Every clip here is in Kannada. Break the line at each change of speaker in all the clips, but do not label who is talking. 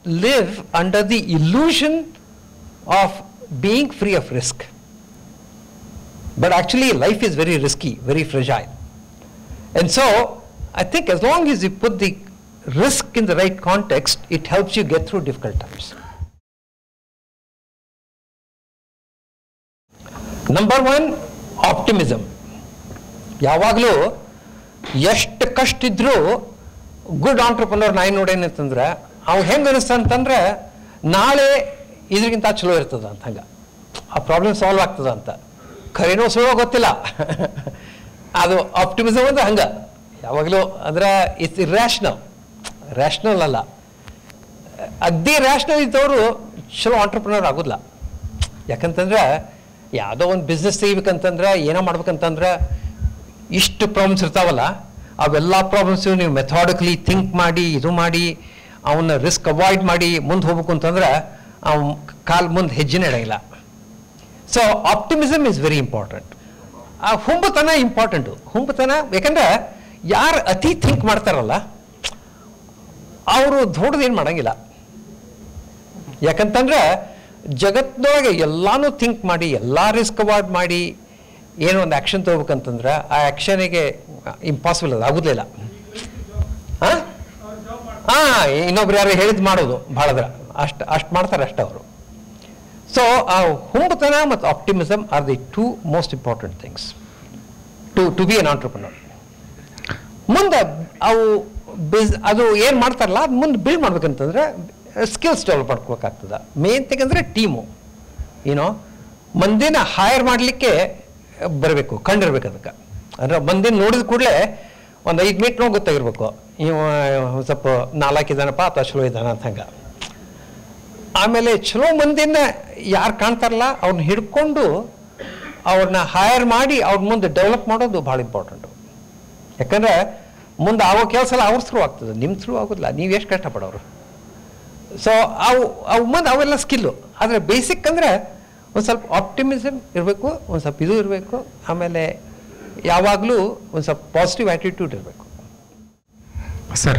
live under the illusion of being free of risk. But actually, life is very risky, very fragile. And so, I think as long as you put the risk in the right context, it helps you get through difficult times. Number one optimism ಯಾವಾಗಲೂ ಎಷ್ಟು ಕಷ್ಟ ಇದ್ರೂ ಗುಡ್ ಆಂಟ್ರಪ್ರನರ್ ನಾಯಿ ನೋಡೇನೆ ಅಂತಂದ್ರೆ ಅವ್ ಹೆಂಗೆ ಅನಿಸ್ತಂತಂದ್ರೆ ನಾಳೆ ಇದ್ರಿಗಿಂತ ಚಲೋ ಇರ್ತದ ಅಂತ ಹಂಗೆ ಆ ಪ್ರಾಬ್ಲಮ್ ಸಾಲ್ವ್ ಆಗ್ತದ ಅಂತ ಖರೇನೋ ಸುಳ್ಳೋ ಗೊತ್ತಿಲ್ಲ ಅದು ಆಪ್ಟಿಮಿಸಮ್ ಅಂದ್ರೆ ಹಂಗೆ ಯಾವಾಗಲೂ ಅಂದ್ರೆ ಇಟ್ಸ್ ಇರ್ಯಾಷನಲ್ ರ್ಯಾಷನಲ್ ಅಲ್ಲ ಅಗ್ದಿ ರ್ಯಾಷನಲ್ ಇದ್ದವರು ಚಲೋ ಆಂಟ್ರಪ್ರನರ್ ಆಗೋದಿಲ್ಲ ಯಾಕಂತಂದ್ರೆ ಯಾವುದೋ ಒಂದು ಬಿಸ್ನೆಸ್ ತೆಗಿಬೇಕಂತಂದ್ರೆ ಏನೋ ಮಾಡ್ಬೇಕಂತಂದ್ರೆ ಇಷ್ಟು ಪ್ರಾಬ್ಲಮ್ಸ್ ಇರ್ತಾವಲ್ಲ ಅವೆಲ್ಲ ಪ್ರಾಬ್ಲಮ್ಸು ನೀವು ಮೆಥಾಡಿಕಲಿ ಥಿಂಕ್ ಮಾಡಿ ಇದು ಮಾಡಿ ಅವನ್ನ ರಿಸ್ಕ್ ಅವಾಯ್ಡ್ ಮಾಡಿ ಮುಂದೆ ಹೋಗ್ಬೇಕು ಅಂತಂದ್ರೆ ಅವ್ನು ಕಾಲು ಮುಂದೆ ಹೆಜ್ಜೆನೇ ಇಡಂಗಿಲ್ಲ so optimism is very important ಆ ಹುಂಬತನ ಇಂಪಾರ್ಟೆಂಟು ಹುಂಬತನ ಯಾಕಂದ್ರೆ ಯಾರು ಅತಿ ಥಿಂಕ್ ಮಾಡ್ತಾರಲ್ಲ ಅವರು ದೊಡ್ಡದೇನು ಮಾಡಂಗಿಲ್ಲ ಯಾಕಂತಂದ್ರೆ ಜಗತ್ತಿನೊಳಗೆ ಎಲ್ಲಾನು ಥಿಂಕ್ ಮಾಡಿ ಎಲ್ಲ ರಿಸ್ಕ್ ಅವಾಯ್ಡ್ ಮಾಡಿ ಏನೋ ಒಂದು ಆ್ಯಕ್ಷನ್ ತಗೋಬೇಕಂತಂದ್ರೆ ಆ ಆ್ಯಕ್ಷನಿಗೆ ಇಂಪಾಸಿಬಲ್ ಅದು ಆಗೋದಿಲ್ಲ ಹಾಂ ಹಾಂ ಇನ್ನೊಬ್ರು ಯಾರು ಹೇಳಿದ್ ಮಾಡೋದು ಭಾಳದ್ರ ಅಷ್ಟು ಅಷ್ಟು ಮಾಡ್ತಾರೆ ಅಷ್ಟು ಅವರು ಸೊ ಆ ಹುಂಬತನ ಮತ್ತು optimism are the two most important things to to be an entrepreneur ಮುಂದೆ ಅವು ಬಿಸ್ ಅದು ಏನು ಮಾಡ್ತಾರಲ್ಲ ಅದು ಮುಂದೆ ಬಿಲ್ಡ್ ಮಾಡ್ಬೇಕಂತಂದ್ರೆ ಸ್ಕಿಲ್ಸ್ ಡೆವಲಪ್ ಮಾಡ್ಕೋಬೇಕಾಗ್ತದೆ ಮೇನ್ ಥಿಂಗ್ ಅಂದರೆ ಟೀಮು ಏನೋ ಮಂದಿನ ಹೈರ್ ಮಾಡಲಿಕ್ಕೆ ಬರಬೇಕು ಕಂಡಿರ್ಬೇಕು ಅದಕ್ಕೆ ಅಂದ್ರೆ ಮಂದಿನ ನೋಡಿದ ಕೂಡಲೇ ಒಂದು ಐದು ಮಿನಿಟ್ ನೋಡಿ ಗೊತ್ತಾಗಿರ್ಬೇಕು ಇವ ಒಂದ್ ಸ್ವಲ್ಪ ನಾಲ್ಕು ಇದ್ದಾನಪ್ಪ ಅಥವಾ ಚಲೋ ಇದ್ದಾನ ಅಂತ ಹಂಗೆ ಆಮೇಲೆ ಚಲೋ ಮಂದಿನ ಯಾರು ಕಾಣ್ತಾರಲ್ಲ ಅವ್ರನ್ನ ಹಿಡ್ಕೊಂಡು ಅವ್ರನ್ನ ಹೈರ್ ಮಾಡಿ ಅವ್ರ ಮುಂದೆ ಡೆವಲಪ್ ಮಾಡೋದು ಭಾಳ ಇಂಪಾರ್ಟೆಂಟು ಯಾಕಂದ್ರೆ ಮುಂದೆ ಆಗೋ ಕೆಲಸ ಎಲ್ಲ ಅವ್ರ ಥ್ರೂ ಆಗ್ತದೆ ನಿಮ್ಮ ಥ್ರೂ ಆಗೋದಿಲ್ಲ ನೀವು ಎಷ್ಟು ಕಷ್ಟಪಡೋರು ಸೊ ಅವು ಅವು ಮುಂದೆ ಅವೆಲ್ಲ ಸ್ಕಿಲ್ಲು ಆದರೆ ಬೇಸಿಕ್ ಅಂದರೆ ಒಂದು ಸ್ವಲ್ಪ ಆಪ್ಟಿಮಿಸಮ್ ಇರಬೇಕು ಒಂದು ಸ್ವಲ್ಪ ಇದು ಇರಬೇಕು ಆಮೇಲೆ ಯಾವಾಗಲೂ ಒಂದು ಸ್ವಲ್ಪ ಪಾಸಿಟಿವ್ ಆ್ಯಟಿಟ್ಯೂಡ್ ಇರಬೇಕು
ಸರ್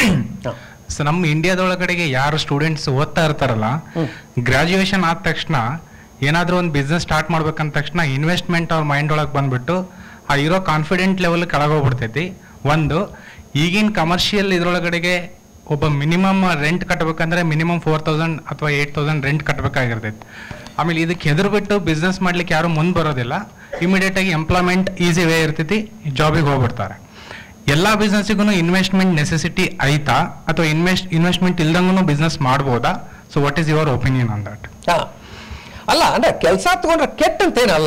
ಸೊ ನಮ್ಮ ಇಂಡಿಯಾದೊಳಗಡೆಗೆ ಯಾರು ಸ್ಟೂಡೆಂಟ್ಸ್ ಓದ್ತಾ ಇರ್ತಾರಲ್ಲ ಗ್ರಾಜುಯೇಷನ್ ಆದ ತಕ್ಷಣ ಏನಾದರೂ ಒಂದು ಬಿಸ್ನೆಸ್ ಸ್ಟಾರ್ಟ್ ಮಾಡ್ಬೇಕಂದ ತಕ್ಷಣ ಇನ್ವೆಸ್ಟ್ಮೆಂಟ್ ಅವ್ರ ಮೈಂಡ್ ಒಳಗೆ ಬಂದ್ಬಿಟ್ಟು ಆ ಇರೋ ಕಾನ್ಫಿಡೆಂಟ್ ಲೆವೆಲ್ ಕೆಳಗೋಗ್ಬಿಡ್ತೈತಿ ಒಂದು ಈಗಿನ ಕಮರ್ಷಿಯಲ್ ಇದ್ರೊಳಗಡೆಗೆ ಒಬ್ಬ ಮಿನಿಮಮ್ ರೆಂಟ್ ಕಟ್ಟಬೇಕಂದ್ರೆ ಮಿನಿಮಮ್ ಫೋರ್ ತೌಸಂಡ್ ಅಥವಾ ಏಯ್ಟ್ ತೌಸಂಡ್ ರೆಂಟ್ ಕಟ್ಟಬೇಕಾಗಿರ್ತೈತಿ ಆಮೇಲೆ ಇದಕ್ಕೆ ಹೆದರ್ಬಿಟ್ಟು ಬಿಸ್ನೆಸ್ ಮಾಡ್ಲಿಕ್ಕೆ ಯಾರು ಮುಂದೆ ಬರೋದಿಲ್ಲ ಇಮಿಡಿಯೇಟ್ ಆಗಿ ಎಂಪ್ಲಾಯ್ಮೆಂಟ್ ಈಸಿ ವೇ ಇರ್ತೈತಿ ಜಾಬಿಗೆ ಹೋಗ್ಬಿಡ್ತಾರೆ ಎಲ್ಲ ಬಿಸ್ನೆಸ್ಸಿಗೂ ಇನ್ವೆಸ್ಟ್ಮೆಂಟ್ ನೆಸೆಸಿಟಿ ಐತಾ ಅಥವಾ ಇನ್ವೆಸ್ಟ್ ಇನ್ವೆಸ್ಟ್ಮೆಂಟ್ ಇಲ್ದಂಗೂ ಬಿಸ್ನೆಸ್ ಮಾಡ್ಬೋದಾ so what is your opinion on that
ಹಾಂ ಅಲ್ಲ ಅಂದರೆ ಕೆಲಸ ತಗೊಂಡ್ರೆ ಕೆಟ್ಟ ಅಂತೇನಲ್ಲ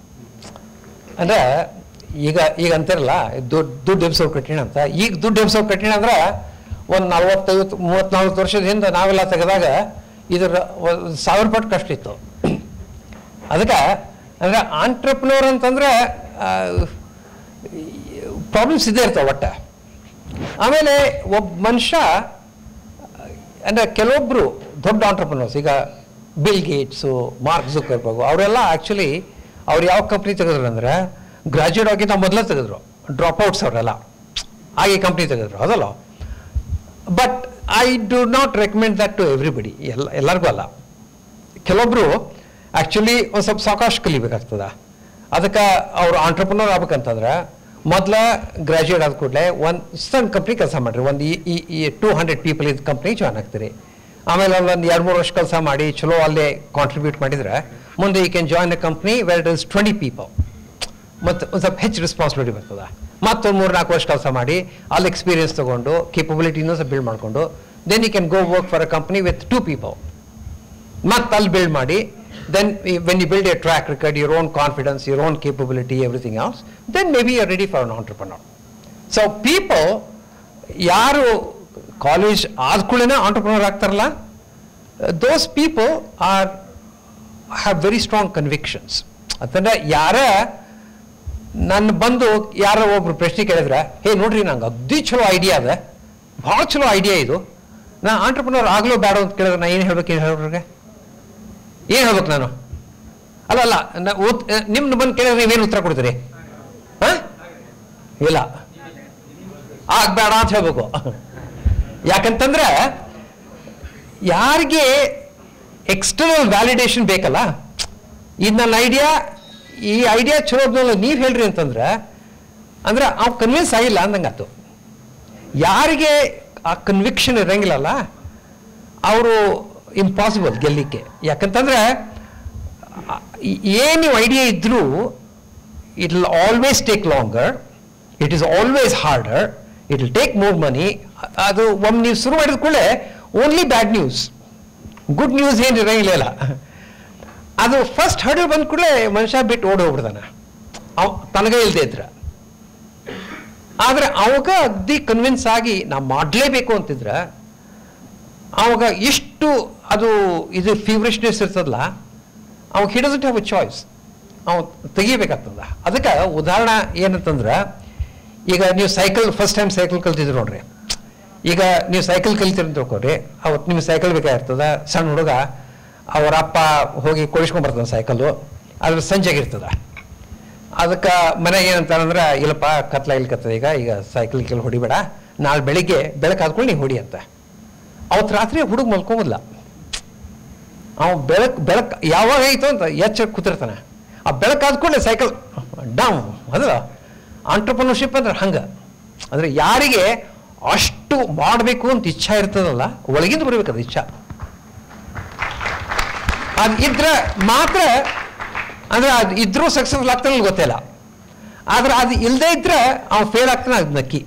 ಅಂದರೆ ಈಗ ಈಗ ಅಂತಿರಲ್ಲ ದುಡ್ಡು ದುಡ್ಡು ಎಬ್ಸೋರು ಕಠಿಣ ಅಂತ ಈಗ ದುಡ್ಡು ಎಬ್ಸೋರು ಕಠಿಣ ಅಂದ್ರೆ ಒಂದು ನಲ್ವತ್ತೈವತ್ತು ಮೂವತ್ತ್ನಾಲ್ಕು ವರ್ಷದ ಹಿಂದೆ ನಾವೆಲ್ಲ ತೆಗೆದಾಗ ಇದರ ಒಂದ್ ಸಾವಿರ ಪಟ್ಟು ಕಷ್ಟ ಇತ್ತು ಅದಕ್ಕೆ ಅಂದರೆ ಆಂಟ್ರಪ್ನೋರ್ ಅಂತಂದ್ರೆ ಪ್ರಾಬ್ಲಮ್ಸ್ ಇದ್ದೇ ಇರ್ತಾವೆ ಒಟ್ಟು ಆಮೇಲೆ ಒಬ್ಬ ಮನುಷ್ಯ ಅಂದರೆ ಕೆಲವೊಬ್ಬರು ದೊಡ್ಡ ಆಂಟ್ರಪ್ರನರ್ಸ್ ಈಗ ಬಿಲ್ ಗೇಟ್ಸು ಮಾರ್ಕ್ ಜುಕರ್ಬರ್ಗು ಅವರೆಲ್ಲ ಆ್ಯಕ್ಚುಲಿ ಅವ್ರು ಯಾವ ಕಂಪ್ನಿ ತೆಗೆದ್ರು ಅಂದರೆ ಗ್ರಾಜ್ಯುಯೇಟ್ ಆಗಿಂತ ಮೊದಲೇ ತೆಗೆದ್ರು ಡ್ರಾಪ್ ಔಟ್ಸ್ ಅವರೆಲ್ಲ ಹಾಗೆ ಕಂಪ್ನಿ ತೆಗೆದ್ರು ಅದಲ್ಲ but I do not recommend that to everybody ಎಲ್ಲ ಎಲ್ಲರಿಗೂ ಅಲ್ಲ ಕೆಲವೊಬ್ಬರು ಆ್ಯಕ್ಚುಲಿ ಒಂದು ಸ್ವಲ್ಪ ಸಾವಕಾಶ ಕಲಿಬೇಕಾಗ್ತದ ಅದಕ್ಕೆ ಅವ್ರು ಆಂಟ್ರಪ್ರನರ್ ಆಗ್ಬೇಕಂತಂದ್ರೆ ಮೊದಲ ಗ್ರಾಜ್ಯುಯೇಟ್ ಆದ ಕೂಡಲೇ ಒಂದು ಸಣ್ಣ ಕಂಪ್ನಿ ಕೆಲಸ ಮಾಡಿರಿ ಒಂದು ಈ ಈ ಟೂ ಹಂಡ್ರೆಡ್ ಪೀಪಲ್ ಇದ್ದ ಕಂಪ್ನಿ ಜಾಯ್ನ್ ಆಗ್ತೀರಿ ಆಮೇಲೆ ಒಂದು ಎರಡು ಮೂರು ವರ್ಷ ಕೆಲಸ ಮಾಡಿ ಚಲೋ ಅಲ್ಲೇ ಕಾಂಟ್ರಿಬ್ಯೂಟ್ ಮಾಡಿದ್ರೆ ಮುಂದೆ ಈ can join a company where it is twenty people ಮತ್ತು ಒಂದು ಸ್ವಲ್ಪ ಹೆಚ್ಚು ರೆಸ್ಪಾನ್ಸಿಬಿಲಿಟಿ ಬರ್ತದೆ ಮತ್ತೊಂದು ಮೂರು ನಾಲ್ಕು ವರ್ಷ ಕೆಲಸ ಮಾಡಿ ಅಲ್ಲಿ ಎಕ್ಸ್ಪೀರಿಯನ್ಸ್ ತೊಗೊಂಡು ಕೇಪಬಿಲಿಟಿನೂ ಸಹ ಬಿಲ್ಡ್ ಮಾಡಿಕೊಂಡು then you can go work for a company with two people ಮತ್ತೆ ಅಲ್ಲಿ ಬಿಲ್ಡ್ ಮಾಡಿ then when you build a track record your own confidence your own capability everything else then maybe are ready for an entrepreneur so people ಯಾರು ಕಾಲೇಜ್ ಆದ ಕೂಡಲೇ ಆಂಟ್ರಪ್ರನರ್ ಆಗ್ತಾರಲ್ಲ those people are have very strong convictions ಅಂತಂದ್ರೆ ಯಾರ ನನ್ನ ಬಂದು ಯಾರೋ ಒಬ್ರು ಪ್ರಶ್ನೆ ಕೇಳಿದ್ರೆ ಹೇ ನೋಡ್ರಿ ನಂಗೆ ಅಗ್ದಿ ಚಲೋ ಐಡಿಯಾ ಅದ ಭಾಳ ಚಲೋ ಐಡಿಯಾ ಇದು ನಾ ಆಂಟ್ರಪ್ರನರ್ ಆಗಲೋ ಬೇಡ ಅಂತ ಕೇಳಿದ್ರೆ ನಾ ಏನು ಹೇಳ್ಬೇಕು ಏನು ಹೇಳ್ರಿಗೆ ಏನು ಹೇಳ್ಬೇಕು ನಾನು ಅಲ್ಲ ಅಲ್ಲ ನಾ ಉತ್ ನಿಮ್ನ ಬಂದು ಕೇಳಿದ್ರೆ ನೀವೇನು ಉತ್ತರ ಕೊಡ್ತೀರಿ ಹಾಂ ಇಲ್ಲ ಆಗ್ಬೇಡ ಅಂತ ಹೇಳ್ಬೇಕು ಯಾಕಂತಂದ್ರೆ ಯಾರಿಗೆ ಎಕ್ಸ್ಟರ್ನಲ್ ವ್ಯಾಲಿಡೇಷನ್ ಬೇಕಲ್ಲ ಇದು ನನ್ನ ಐಡಿಯಾ ಈ ಐಡಿಯಾ ಚಲೋ ಅದ್ನಲ್ಲ ನೀವು ಹೇಳ್ರಿ ಅಂತಂದ್ರೆ ಅಂದ್ರೆ ಅವ್ ಕನ್ವಿನ್ಸ್ ಆಗಿಲ್ಲ ಅಂದಂಗಾತು ಯಾರಿಗೆ ಆ ಕನ್ವಿಕ್ಷನ್ ಇರಂಗಿಲ್ಲಲ್ಲ ಅವರು ಇಂಪಾಸಿಬಲ್ ಗೆಲ್ಲಿಕ್ಕೆ ಯಾಕಂತಂದ್ರೆ ಏನು ನೀವು ಐಡಿಯಾ ಇದ್ರೂ it will always take longer it is always harder it will take more money ಅದು ಒಮ್ಮೆ ನೀವು ಶುರು ಮಾಡಿದ ಕೂಡಲೇ only bad news good news ಏನು ಇರಂಗಿಲ್ಲ ಅದು ಫಸ್ಟ್ ಹರ್ಡಲ್ ಬಂದ ಕೂಡಲೇ ಮನುಷ್ಯ ಬಿಟ್ಟು ಓಡಿ ಹೋಗ್ಬಿಡ್ತಾನೆ ಅವ್ ತನಗೆ ಇಲ್ಲದೆ ಇದ್ರ ಆದ್ರೆ ಅವಾಗ ಅಗ್ದಿ ಕನ್ವಿನ್ಸ್ ಆಗಿ ನಾ ಮಾಡಲೇಬೇಕು ಅಂತಿದ್ರ ಅವಾಗ ಎಷ್ಟು ಅದು ಇದು ಫೀವರಿಶ್ನೆಸ್ ಇರ್ತದಲ್ಲ ಅವಾಗ he doesn't have a choice ಅವ್ ತೆಗಿಬೇಕಾಗ್ತದ ಅದಕ್ಕೆ ಉದಾಹರಣೆ ಏನಂತಂದ್ರೆ ಈಗ ನೀವು ಸೈಕಲ್ ಫಸ್ಟ್ ಟೈಮ್ ಸೈಕಲ್ ಕಲ್ತಿದ್ರು ನೋಡ್ರಿ ಈಗ ನೀವು ಸೈಕಲ್ ಕಲಿತೀರಿ ಅಂತ ತಿಳ್ಕೊರಿ ಅವತ್ತು ನಿಮ್ಗೆ ಸೈಕಲ್ ಬೇಕಾಗಿರ್ತದ ಸಣ್ಣ ಹುಡುಗ ಅವ್ರ ಅಪ್ಪ ಹೋಗಿ ಕೊಡಿಸ್ಕೊಂಡ್ ಬರ್ತಾನೆ ಸೈಕಲ್ಲು ಅದ್ರ ಸಂಜೆಗಿರ್ತದ ಅದಕ್ಕೆ ಮನೆಗೆ ಏನಂತಾರಂದ್ರೆ ಇಲ್ಲಪ್ಪ ಕತ್ಲ ಇಲ್ಕತ್ತದ ಈಗ ಈಗ ಸೈಕಲ್ ಕಿಲ್ ಹೊಡಿಬೇಡ ನಾಳೆ ಬೆಳಿಗ್ಗೆ ಬೆಳಕು ಹಾದ್ಕೊಂಡು ನೀವು ಹೊಡಿ ಅಂತ ಅವತ್ತು ರಾತ್ರಿ ಹುಡುಗ ಮಲ್ಕೊಂಬಲ್ಲ ಅವ ಬೆಳಕು ಬೆಳಕು ಯಾವಾಗ ಆಯ್ತು ಅಂತ ಎಚ್ಚರ ಕೂತಿರ್ತಾನೆ ಆ ಬೆಳಕು ಆದ್ಕೊಂಡೆ ಸೈಕಲ್ ಡೌನ್ ಅದಲ್ಲ ಆಂಟ್ರಪ್ರನರ್ಶಿಪ್ ಅಂದ್ರೆ ಹಂಗೆ ಅಂದ್ರೆ ಯಾರಿಗೆ ಅಷ್ಟು ಮಾಡಬೇಕು ಅಂತ ಇಚ್ಛಾ ಇರ್ತದಲ್ಲ ಒಳಗಿಂದ ಬರಬೇಕದು ಇಚ್ಛಾ ಅದು ಇದ್ರೆ ಮಾತ್ರ ಅಂದ್ರೆ ಅದು ಇದ್ರೂ ಸಕ್ಸಸ್ಫುಲ್ ಆಗ್ತಾನೆ ಗೊತ್ತಿಲ್ಲ ಆದ್ರೆ ಅದು ಇಲ್ಲದೆ ಇದ್ರೆ ಅವ್ನು ಫೇಲ್ ಆಗ್ತಾನೆ ಅದು ನಕ್ಕಿ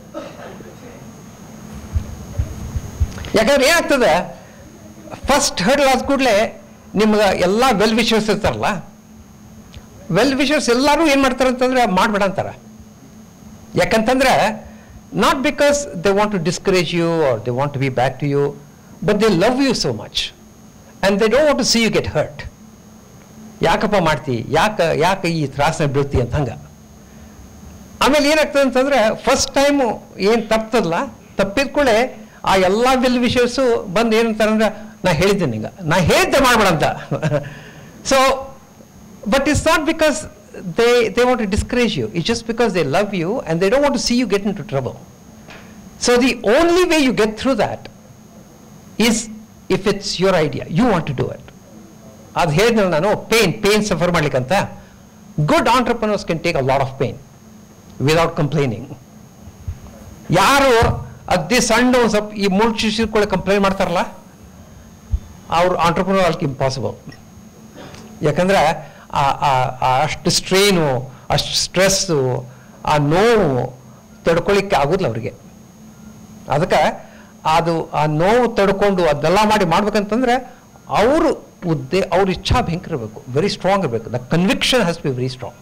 ಯಾಕಂದ್ರೆ ಏನಾಗ್ತದೆ ಫಸ್ಟ್ ಹರ್ಡಲ್ ಆದ ಕೂಡಲೇ ನಿಮ್ಗೆ ಎಲ್ಲ ವೆಲ್ ವಿಷರ್ಸ್ ಇರ್ತಾರಲ್ಲ ವೆಲ್ ವಿಷರ್ಸ್ ಎಲ್ಲರೂ ಏನು ಮಾಡ್ತಾರೆ ಅಂತಂದ್ರೆ ಮಾಡಬೇಡ ಅಂತಾರೆ ಯಾಕಂತಂದ್ರೆ not because they want to discourage you are they want to be back to you but they love you so much and they don't want to see you get hurt ಯಾಕಪ್ಪ ಮಾಡ್ತಿ ಯಾಕೆ ಯಾಕೆ ಈ ತ್ರಾಸನ ಬೀಳ್ತಿ ಅಂತ ಹಂಗೆ ಆಮೇಲೆ ಏನಾಗ್ತದೆ ಅಂತಂದ್ರೆ ಫಸ್ಟ್ ಟೈಮು ಏನು ತಪ್ತದಲ್ಲ ತಪ್ಪಿದ ಕೂಡಲೇ ಆ ಎಲ್ಲ ವಿಲ್ ವಿಷಯಸು ಬಂದು ಏನಂತಾರಂದ್ರೆ ನಾ ಹೇಳಿದ್ದೆ ನಿಂಗೆ ನಾ ಹೇಳಿದ್ದೆ ಮಾಡ್ಬೇಡ ಅಂತ so but it's not because they they want to discourage you it's just because they love you and they don't want to see you get into trouble so the only way you get through that is if it's your idea you want to do it ಅದು ಹೇಳಿದ್ನಲ್ಲ ನಾನು ಪೇನ್ ಪೇನ್ ಸಫರ್ ಮಾಡ್ಲಿಕ್ಕಂತ good entrepreneurs can take a lot of pain without complaining ಯಾರು ಅದೇ ಸಣ್ಣ ಒಂದು ಸ್ವಲ್ಪ ಈ ಮೂಡ್ ಶಿಶಿರ್ಕೊಳ್ಳಿ ಕಂಪ್ಲೇಂಟ್ ಮಾಡ್ತಾರಲ್ಲ ಅವ್ರು ಆಂಟ್ರಪ್ರನರ್ ಅಲ್ಕ್ ಇಂಪಾಸಿಬಲ್ ಯಾಕಂದ್ರೆ ಆ- ಆ- ಆ ಅಷ್ಟು ಸ್ಟ್ರೇನು ಅಷ್ಟು ಸ್ಟ್ರೆಸ್ಸು ಆ ನೋವು ತಡ್ಕೊಳ್ಳಿಕ್ಕೆ ಆಗೋದಿಲ್ಲ ಅವ್ರಿಗೆ ಅದಕ್ಕೆ ಅದು ಆ ನೋವು ತಡ್ಕೊಂಡು ಅದೆಲ್ಲ ಮಾಡಿ ಮಾಡ್ಬೇಕಂತಂದ್ರೆ ಅವರು ಉದ್ದೇ ಅವ್ರ ಇಚ್ಛಾ ಭಯಂಕರ ಇರಬೇಕು ವೆರಿ ಸ್ಟ್ರಾಂಗ್ ಇರಬೇಕು the conviction has be very strong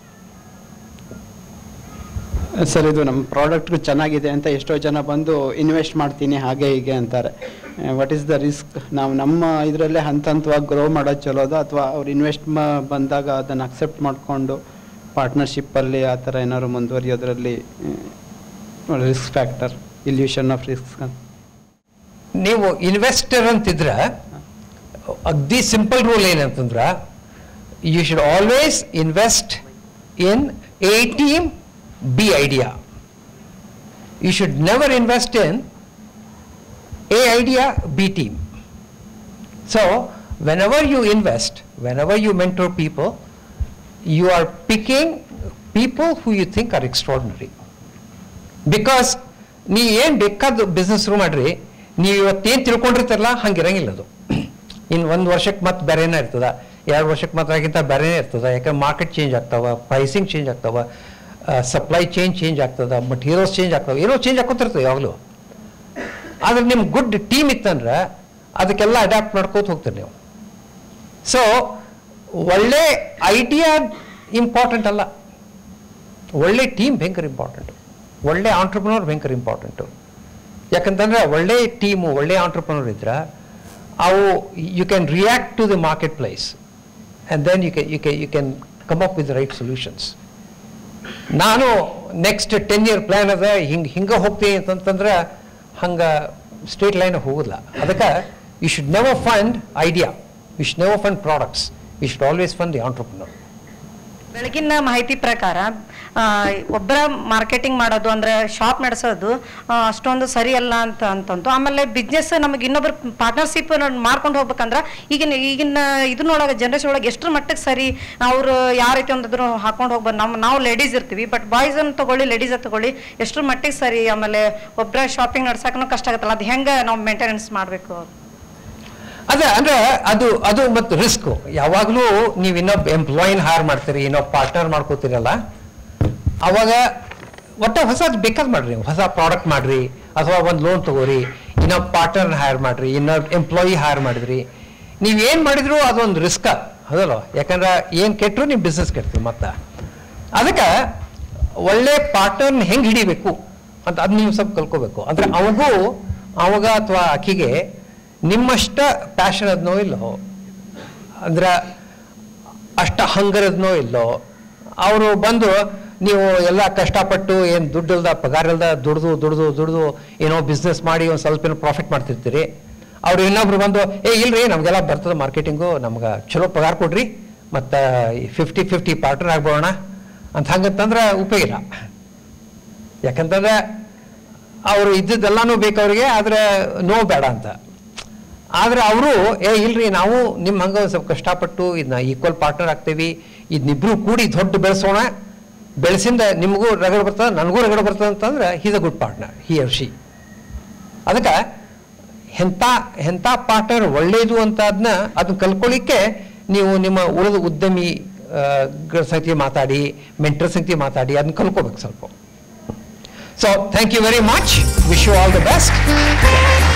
sir ಇದು ನಮ್ಮ ಪ್ರಾಡಕ್ಟ್ ಚೆನ್ನಾಗಿದೆ ಅಂತ ಎಷ್ಟೋ ಜನ ಬಂದು ಇನ್ವೆಸ್ಟ್ ಮಾಡ್ತೀನಿ ಹಾಗೆ ಹೀಗೆ ಅಂತಾರೆ ವಾಟ್ ಈಸ್ ದ ರಿಸ್ಕ್ ನಾವು ನಮ್ಮ ಇದರಲ್ಲೇ ಹಂತ ಹಂತವಾಗಿ ಗ್ರೋ ಮಾಡೋದು ಚಲೋದು ಅಥವಾ ಅವ್ರು ಇನ್ವೆಸ್ಟ್ ಬಂದಾಗ ಅದನ್ನು ಅಕ್ಸೆಪ್ಟ್ ಮಾಡಿಕೊಂಡು ಪಾರ್ಟ್ನರ್ಶಿಪ್ಪಲ್ಲಿ ಆ ಥರ ಏನಾದ್ರು ಮುಂದುವರಿಯೋದ್ರಲ್ಲಿ risk factor illusion of risk ಅಂತ
ನೀವು ಇನ್ವೆಸ್ಟರ್ ಅಂತಿದ್ರೆ ಅಗ್ದಿ ಸಿಂಪಲ್ ರೂಲ್ ಏನಂತಂದ್ರೆ you should always invest in A team B idea you should never invest in A idea B team so whenever you invest whenever you mentor people you are picking people who you think are extraordinary. Because ನೀ ಏನು ಬೇಕಾದ ಬಿಸ್ನೆಸ್ ಶುರು ಮಾಡ್ರಿ ನೀವು ಇವತ್ತೇನು ತಿಳ್ಕೊಂಡಿರ್ತಾರಲ್ಲ ಹಂಗೆ ಇರಂಗಿಲ್ಲ ಅದು ಇನ್ನು ಒಂದು ವರ್ಷಕ್ಕೆ ಮತ್ತೆ ಬೇರೆನೇ ಇರ್ತದ ಎರಡು ವರ್ಷಕ್ಕೆ ಮತ್ತೆ ಆಗಿಂತ ಬೇರೆನೇ ಇರ್ತದ ಯಾಕಂದ್ರೆ ಮಾರ್ಕೆಟ್ ಚೇಂಜ್ ಆಗ್ತಾವ ಪ್ರೈಸಿಂಗ್ ಚೇಂಜ್ ಆಗ್ತಾವ ಸಪ್ಲೈ ಚೇಂಜ್ ಚೇಂಜ್ ಆಗ್ತದ ಮಟೀರಿಯಲ್ಸ್ ಚೇಂಜ್ ಆಗ್ತಾವ ಏನೋ ಚೇಂಜ್ ಆಕೋತಿರ್ತದೆ ಯಾವಾಗಲೂ ಆದ್ರೆ ನಿಮ್ಮ ಗುಡ್ ಟೀಮ್ ಇತ್ತಂದ್ರೆ ಅದಕ್ಕೆಲ್ಲ ಅಡ್ಯಾಪ್ಟ್ ಮಾಡ್ಕೋತ ಹೋಗ್ತೀರಿ ನೀವು ಸೊ ಒಳ್ಳೆ ಐಡಿಯಾ ಇಂಪಾರ್ಟೆಂಟ್ ಅಲ್ಲ ಒಳ್ಳೆ ಟೀಮ್ ಭಯಂಕರ ಇಂಪಾರ್ಟೆಂಟು ಒಳ್ಳೆ ಆಂಟ್ರಪ್ರನರ್ ಭಯಂಕರ ಇಂಪಾರ್ಟೆಂಟು ಯಾಕಂತಂದ್ರೆ ಒಳ್ಳೆ ಟೀಮು ಒಳ್ಳೆ ಆಂಟ್ರಪ್ರನರ್ ಇದ್ರೆ ಅವು you can react to the marketplace and then you ಕೆ ಯು ಕೆ you can come up with right solutions ನಾನು ನೆಕ್ಸ್ಟ್ ಟೆನ್ ಇಯರ್ ಪ್ಲ್ಯಾನ್ ಅದ ಹಿಂಗೆ ಹಿಂಗೆ ಹೋಗ್ತೀನಿ ಅಂತಂತಂದ್ರೆ ಹಂಗೆ ಸ್ಟ್ರೇಟ್ ಲೈನ್ ಹೋಗೋದಿಲ್ಲ ಅದಕ್ಕೆ you should never fund idea you should never fund products you should always fund the entrepreneur
ಬೆಳಗಿನ ಮಾಹಿತಿ ಪ್ರಕಾರ ಒಬ್ಬರ ಮಾರ್ಕೆಟಿಂಗ್ ಮಾಡೋದು ಅಂದ್ರೆ ಶಾಪ್ ನಡೆಸೋದು ಆ, ಅಷ್ಟೊಂದು ಸರಿ ಅಲ್ಲ ಅಂತ ಅಂತಂದು ಆಮೇಲೆ ಬಿಸ್ನೆಸ್ ನಮಗೆ ಇನ್ನೊಬ್ರು ಪಾರ್ಟ್ನರ್ಶಿಪ್ ಮಾಡ್ಕೊಂಡು ಹೋಗ್ಬೇಕಂದ್ರೆ ಈಗಿನ ಈಗಿನ ಇದನ್ನೊಳಗೆ ಜನರೇಷನ್ ಒಳಗೆ ಎಷ್ಟರ ಮಟ್ಟಕ್ಕೆ ಸರಿ ಅವ್ರು ಯಾವ ರೀತಿ ಒಂದಿದ್ರು ಹಾಕೊಂಡು ಹೋಗ್ಬೋದು ನಮ್ಮ ನಾವು ಲೇಡೀಸ್ ಇರ್ತೀವಿ ಬಟ್ ಬಾಯ್ಸ್ ಅನ್ನು ತಗೊಳ್ಳಿ ಲೇಡೀಸ್ ತಗೊಳ್ಳಿ ಎಷ್ಟರ ಮಟ್ಟಿಗೆ ಸರಿ ಆಮೇಲೆ ಒಬ್ಬರ ಶಾಪಿಂಗ್ ನಡ್ಸಕ್ಕೂ ಕಷ್ಟ ಆಗುತ್ತಲ್ಲ ಅದು ಹೆಂಗೆ ನಾವು ಮೇಂಟೆನೆನ್ಸ್ ಮಾಡಬೇಕು
ಅದೇ ಅಂದ್ರೆ ಅದು ಅದು ಮತ್ತು ರಿಸ್ಕ್ ಯಾವಾಗಲೂ ನೀವು ಇನ್ನೊಬ್ಬ ಎಂಪ್ಲಾಯಿನ ಹೈರ್ ಮಾಡ್ತೀರಿ ಇನ್ನೊಬ್ಬ ಪಾರ್ಟ್ನರ್ ಮಾಡ್ಕೋತೀರಲ್ಲ ಅವಾಗ ಒಟ್ಟ ಹೊಸದು ಬೇಕಾದ್ ಮಾಡ್ರಿ ನೀವು ಹೊಸ ಪ್ರಾಡಕ್ಟ್ ಮಾಡ್ರಿ ಅಥವಾ ಒಂದು ಲೋನ್ ತಗೋರಿ ಇನ್ನೊಬ್ಬ ಪಾರ್ಟ್ನರ್ನ ಹೈರ್ ಮಾಡ್ರಿ ಇನ್ನೊಬ್ಬ ಎಂಪ್ಲಾಯಿ ಹೈರ್ ಮಾಡಿದ್ರಿ ನೀವು ಏನು ಮಾಡಿದ್ರು ಅದೊಂದು ರಿಸ್ಕ್ ಹೌದಲ್ಲ ಯಾಕಂದ್ರೆ ಏನು ಕೆಟ್ಟರು ನೀವು ಬಿಸ್ನೆಸ್ ಕೆಡ್ತೀವಿ ಮತ್ತೆ ಅದಕ್ಕೆ ಒಳ್ಳೆ ಪಾರ್ಟ್ನರ್ನ ಹೆಂಗೆ ಹಿಡಿಬೇಕು ಅಂತ ಅದು ನೀವು ಸ್ವಲ್ಪ ಕಲ್ಕೋಬೇಕು ಅಂದ್ರೆ ಅವಗೂ ಅವಾಗ ಅಥವಾ ಆಕಿಗೆ ನಿಮ್ಮಷ್ಟ ಪ್ಯಾಷನ್ ಅದನ್ನೋ ಇಲ್ಲೋ ಅಂದ್ರೆ ಅಷ್ಟ ಹಂಗರದ್ನೋ ಇಲ್ಲೋ ಅವರು ಬಂದು ನೀವು ಎಲ್ಲ ಕಷ್ಟಪಟ್ಟು ಏನು ದುಡ್ಡಿಲ್ದ ಪಗಾರ ಇಲ್ದ ದುಡ್ದು ದುಡ್ದು ದುಡ್ದು ಏನೋ ಬಿಸ್ನೆಸ್ ಮಾಡಿ ಒಂದು ಸ್ವಲ್ಪ ಏನೋ ಪ್ರಾಫಿಟ್ ಮಾಡ್ತಿರ್ತೀರಿ ಅವ್ರು ಇನ್ನೊಬ್ರು ಬಂದು ಏ ಇಲ್ರಿ ನಮಗೆಲ್ಲ ಬರ್ತದೆ ಮಾರ್ಕೆಟಿಂಗು ನಮ್ಗೆ ಚಲೋ ಪಗಾರ ಕೊಡ್ರಿ ಮತ್ತು ಫಿಫ್ಟಿ ಫಿಫ್ಟಿ ಪಾರ್ಟ್ನರ್ ಆಗ್ಬೋಣ ಅಂತ ಹಂಗಂತಂದ್ರೆ ಉಪಯೋಗ ಇಲ್ಲ ಯಾಕಂತಂದ್ರೆ ಅವರು ಇದ್ದದ್ದೆಲ್ಲಾನು ಬೇಕು ಅವ್ರಿಗೆ ಆದ್ರೆ ನೋ ಬೇಡ ಅಂತ ಆದ್ರೆ ಅವರು ಏ ಇಲ್ರಿ ನಾವು ನಿಮ್ಮ ಹಂಗ ಒಂದ್ ಸ್ವಲ್ಪ ಕಷ್ಟಪಟ್ಟು ಇದನ್ನ ಈಕ್ವಲ್ ಪಾರ್ಟ್ನರ್ ಆಗ್ತೇವಿ ಇದನ್ನಿಬ್ರು ಕೂಡಿ ದೊಡ್ಡ ಬೆಳೆಸೋಣ ಬೆಳೆಸಿಂದ ನಿಮಗೂ ರಗಡ್ ಬರ್ತದೆ ನನಗೂ ರಗಡ್ ಬರ್ತದೆ ಅಂತಂದ್ರೆ he's a good partner he or she ಅದಕ್ಕೆ ಎಂಥ ಎಂಥ ಪಾರ್ಟ್ನರ್ ಒಳ್ಳೇದು ಅಂತ ಅದನ್ನ ಅದನ್ನ ಕಲ್ಕೊಳ್ಳಿಕ್ಕೆ ನೀವು ನಿಮ್ಮ ಉಳಿದ ಉದ್ಯಮಿ ಆ, ಗಳ ಸಂಗತಿ ಮಾತಾಡಿ ಮೆಂಟರ್ ಸಂಗತಿ ಮಾತಾಡಿ ಅದನ್ನ ಕಲ್ಕೋಬೇಕು ಸ್ವಲ್ಪ so thank you very much wish you all the best